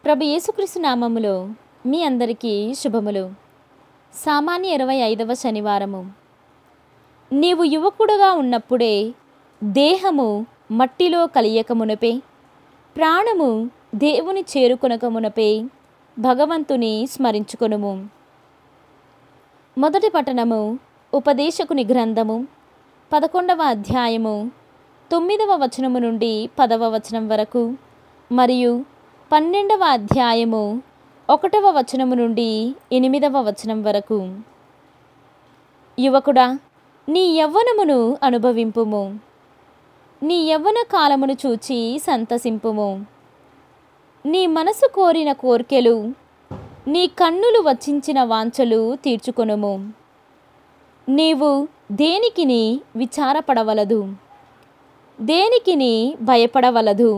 ప్రభు యేసుక్రీస్తు నామములో మీ అందరికీ శుభములు సామాన్య ఇరవై ఐదవ శనివారము నీవు యువకుడుగా ఉన్నప్పుడే దేహము మట్టిలో కలియక మునపే ప్రాణము దేవుని చేరుకొనక మునపే భగవంతుని స్మరించుకొనుము మొదటి పట్టణము ఉపదేశకుని గ్రంథము పదకొండవ అధ్యాయము తొమ్మిదవ వచనము నుండి పదవ వచనం వరకు మరియు పన్నెండవ అధ్యాయము ఒకటవ వచనము నుండి ఎనిమిదవ వచనం వరకు యువకుడా నీ యవ్వనమును అనుభవింపుము నీ యవ్వన కాలమును చూచి సంతసింపుము నీ మనసు కోరిన కోర్కెలు నీ కన్నులు వచ్చించిన వాంఛలు తీర్చుకొనుము నీవు దేనికిని విచారపడవలదు దేనికిని భయపడవలదు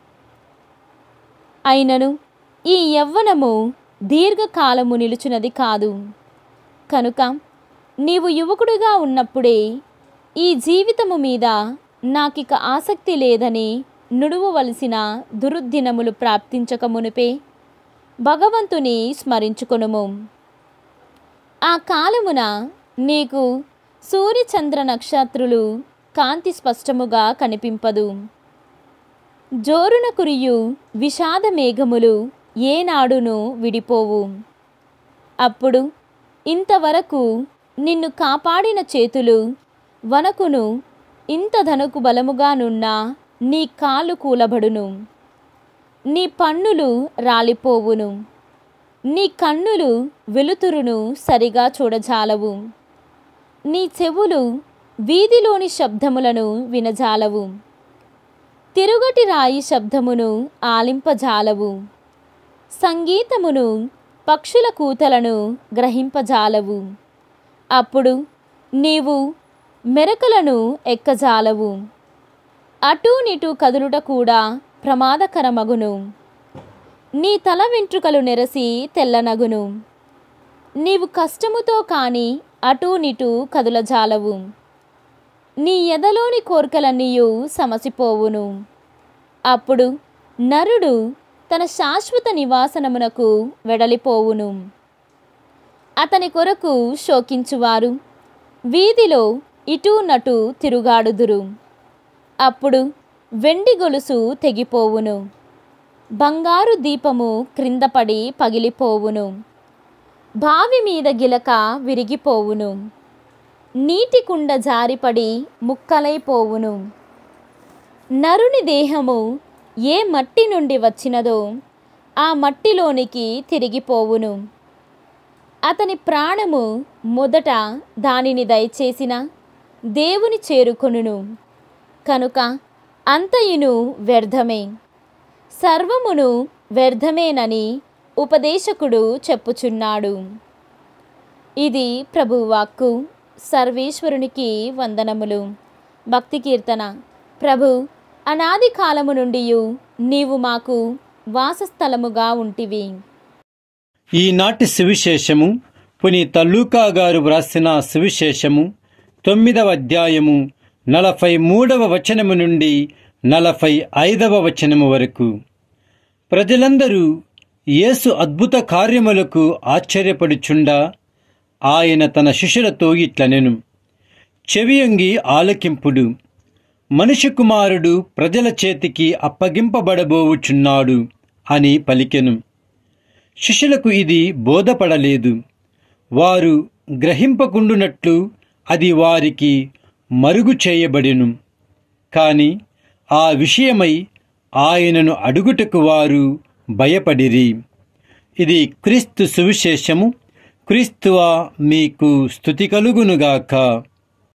అయినను ఈ యవ్వనము దీర్ఘకాలము నిలుచున్నది కాదు కనుక నీవు యువకుడిగా ఉన్నప్పుడే ఈ జీవితము మీద నాకిక ఆసక్తి లేదని నుడువవలసిన దురుద్దినములు ప్రాప్తించక మునిపే భగవంతుని స్మరించుకొనుము ఆ కాలమున నీకు సూర్యచంద్ర నక్షత్రులు కాంతి స్పష్టముగా కనిపింపదు జోరున కురియు విషాద మేఘములు ఏనాడును విడిపోవు అప్పుడు ఇంతవరకు నిన్ను కాపాడిన చేతులు వనకును ఇంత ధనకు బలముగానున్న నీ కాలు కూలబడును నీ పన్నులు రాలిపోవును నీ కన్నులు వెలుతురును సరిగా చూడజాలవు నీ చెవులు వీధిలోని శబ్దములను వినజాలవు తిరుగటి రాయి శబ్దమును ఆలింపజాలవు సంగీతమును పక్షుల కూతలను గ్రహింపజాలవు అప్పుడు నీవు మెరకలను ఎక్కజాలవు అటూనిటూ కదులుట కూడా ప్రమాదకరమగును నీ తల వెంట్రుకలు నెరసి తెల్లనగును నీవు కష్టముతో కాని అటూనిటూ కదులజాలవు నీ ఎదలోని కోరికలన్నీయు సమసిపోవును అప్పుడు నరుడు తన శాశ్వత నివాసనమునకు వెడలిపోవును అతని కొరకు శోకించువారు వీధిలో ఇటూ నటు తిరుగాడుదురు అప్పుడు వెండి గొలుసు తెగిపోవును బంగారు దీపము క్రిందపడి పగిలిపోవును బావి మీద గిలక విరిగిపోవును నీటి కుండ జారిపడి ముక్కలైపోవును నరుని దేహము ఏ మట్టి నుండి వచ్చినదో ఆ మట్టిలోనికి తిరిగిపోవును అతని ప్రాణము మొదట దానిని దయచేసిన దేవుని చేరుకొనును కనుక అంతయును వ్యర్థమే సర్వమును వ్యర్థమేనని ఉపదేశకుడు చెప్పుచున్నాడు ఇది ప్రభువాక్కు సర్వేశ్వరునికి వందనములు భక్తి కీర్తన ప్రభు అనాది కాలము నుండి నీవు మాకు వాసస్థలముగా ఉంటివి ఈనాటి సువిశేషము పునీత లూకా గారు వ్రాసిన సువిశేషము తొమ్మిదవ అధ్యాయము నలభై మూడవ వచనము నుండి నలభై ఐదవ వచనము వరకు ప్రజలందరూ యేసు అద్భుత కార్యములకు ఆశ్చర్యపడుచుండా ఆయన తన శిష్యులతో ఇట్లనెను చెవియంగి ఆలకింపుడు మనుష్య కుమారుడు ప్రజల చేతికి అప్పగింపబడబోవుచున్నాడు అని పలికెను శిష్యులకు ఇది బోధపడలేదు వారు గ్రహింపకుండునట్లు అది వారికి మరుగు చేయబడెను కాని ఆ విషయమై ఆయనను అడుగుటకు వారు భయపడిరి ఇది క్రీస్తు సువిశేషము క్రీస్తువా మీకు స్థుతి కలుగునుగాక